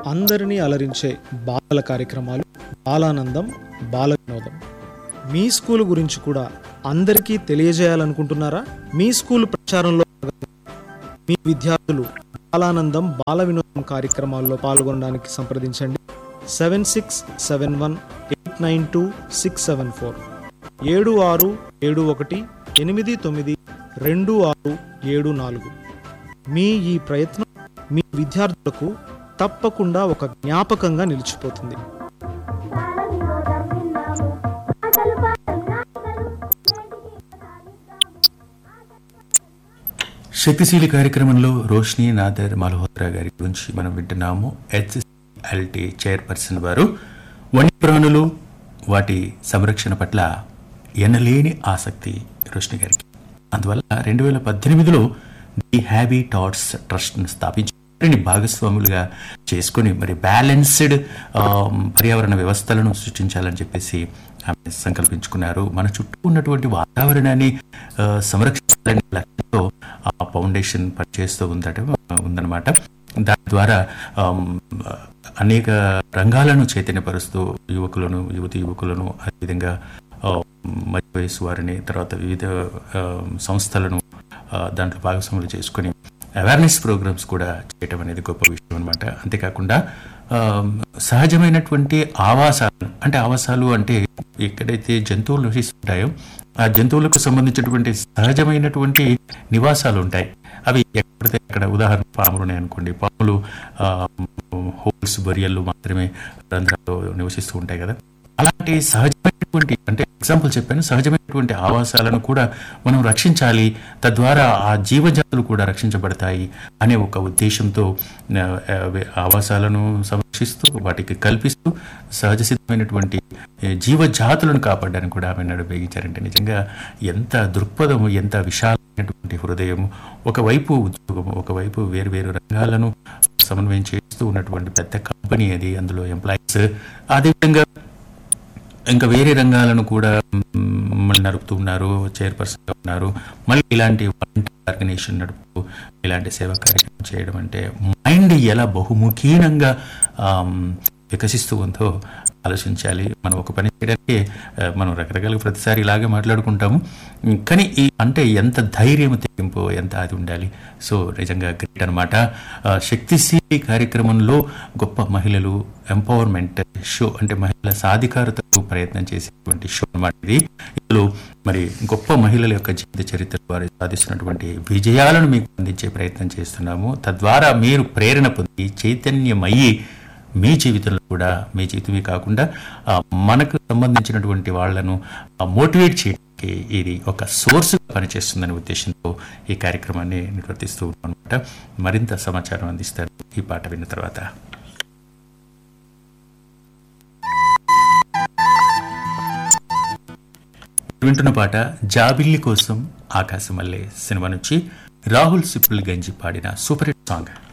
అందరినీ అలరించే బాలల కార్యక్రమాలు బాలానందం బాల వినోదం మీ స్కూల్ గురించి కూడా అందరికీ తెలియజేయాలనుకుంటున్నారా మీ స్కూల్ ప్రచారంలో భాగంగా మీ విద్యార్థులు బాలానందం బాల వినోదం కార్యక్రమాల్లో పాల్గొనడానికి సంప్రదించండి seven six seven one eight nine two six seven four ఏడు ఆరు ఏడు ఒకటి ఎనిమిది తొమ్మిది రెండు ఆరు ఏడు నాలుగు మీ ఈ ప్రయత్నం మీ విద్యార్థులకు తప్పకుండా ఒక జ్ఞాపకంగా నిలిచిపోతుంది బాలవినోదం విన్నాము ఆటలు పాటలు నాటకాలు నేటికి సాగిద్దాము శక్తిశీలి కార్యక్రమంలో రోష్ని నాదర్ మల్హోత్రా గారి గురించి మనం వింటున్నాము హెచ్ఎల్టీ చైర్పర్సన్ వారు వన్యప్రాణులు వాటి సంరక్షణ పట్ల ఎనలేని ఆసక్తి రోష్ని గారికి అందువల్ల రెండు వేల పద్దెనిమిదిలో ది హ్యాబీ టాట్స్ ట్రస్ట్ను స్థాపించి వారిని భాగస్వాములుగా చేసుకొని మరి బ్యాలెన్స్డ్ పర్యావరణ వ్యవస్థలను సృష్టించాలని చెప్పేసి ఆమె సంకల్పించుకున్నారు మన చుట్టూ ఉన్నటువంటి వాతావరణాన్ని ఆ, సంరక్షించాలనే లక్ష్యంతో ఆ ఫౌండేషన్ పనిచేస్తూ ఉందట ఉందన్నమాట దాని ద్వారా ఆమ్, అనేక రంగాలను చైతన్యపరుస్తూ యువకులను యువతి యువకులను అదేవిధంగా ఆ, మధ్య వయసు వారిని తర్వాత వివిధ ఆ, సంస్థలను ఆ, దాంట్లో భాగస్వాములు చేసుకొని అవేర్నెస్ ప్రోగ్రామ్స్ కూడా చేయటం అనేది గొప్ప విషయం అనమాట అంతేకాకుండా ఆ, సహజమైనటువంటి ఆవాసాలు అంటే ఆవాసాలు అంటే ఎక్కడైతే జంతువులు నివసిస్తుంటాయో ఆ జంతువులకు సంబంధించినటువంటి సహజమైనటువంటి నివాసాలు ఉంటాయి అవి ఎక్కడైతే అక్కడ ఉదాహరణ పాములు ఉన్నాయి అనుకోండి పాములు హోల్స్ బరియళ్ళు మాత్రమే రంధ్రాల్లో నివసిస్తూ ఉంటాయి కదా అలాంటి సహజమైనటువంటి అంటే ఎగ్జాంపుల్ చెప్పాను సహజమైనటువంటి ఆవాసాలను కూడా మనం రక్షించాలి తద్వారా ఆ జీవజాతులు కూడా రక్షించబడతాయి అనే ఒక ఉద్దేశంతో ఆ, ఆ, ఆవాసాలను సంరక్షిస్తూ వాటికి కల్పిస్తూ సహజ సిద్ధమైనటువంటి ఏ, జీవజాతులను కాపాడడానికి కూడా ఆమె నడుపేగించారంటే నిజంగా ఎంత దృక్పథము ఎంత విశాలమైనటువంటి హృదయం ఒకవైపు ఉద్యోగం ఒకవైపు వేరు వేరు రంగాలను సమన్వయం చేస్తూ ఉన్నటువంటి పెద్ద కంపెనీ అది అందులో ఎంప్లాయీస్ అదేవిధంగా ఇంకా వేరే రంగాలను కూడా మళ్ళీ నడుపుతూ ఉన్నారు చైర్పర్సన్గా ఉన్నారు మళ్ళీ ఇలాంటి వాలంటీర్ ఆర్గనైజేషన్ నడుపుతూ ఇలాంటి సేవా కార్యక్రమం చేయడం అంటే మైండ్ ఎలా బహుముఖీనంగా ఆమ్, వికసిస్తూ ఉందో ఆలోచించాలి మనం ఒక పని చేయడానికి ఆ, మనం రకరకాల ప్రతిసారి ఇలాగే మాట్లాడుకుంటాము ఉమ్, కానీ ఈ అంటే ఎంత ధైర్యం తెగింపు ఎంత అది ఉండాలి సో నిజంగా గ్రేట్ అనమాట శక్తిశీలి కార్యక్రమంలో గొప్ప మహిళలు ఎంపవర్మెంట్ షో అంటే మహిళల సాధికారతకు ప్రయత్నం చేసేటువంటి షో అనమాట ఇది ఇందులో మరి గొప్ప మహిళల యొక్క జీవిత చరిత్ర వారు సాధిస్తున్నటువంటి విజయాలను మీకు అందించే ప్రయత్నం చేస్తున్నాము తద్వారా మీరు ప్రేరణ పొంది చైతన్యమయ్యి మీ జీవితంలో కూడా మీ జీవితమే కాకుండా ఆ, మనకు సంబంధించినటువంటి వాళ్ళను మోటివేట్ చేయడానికి ఇది ఒక సోర్స్ పనిచేస్తుందనే ఉద్దేశంతో ఈ కార్యక్రమాన్ని నిర్వర్తిస్తూ ఉన్నాం అనమాట మరింత సమాచారం అందిస్తారు ఈ పాట విన్న తర్వాత వింటున్న పాట జాబిల్లి కోసం ఆకాశమల్లే సినిమా నుంచి రాహుల్ సిప్పుల్ గంజి పాడిన సూపర్ హిట్ సాంగ్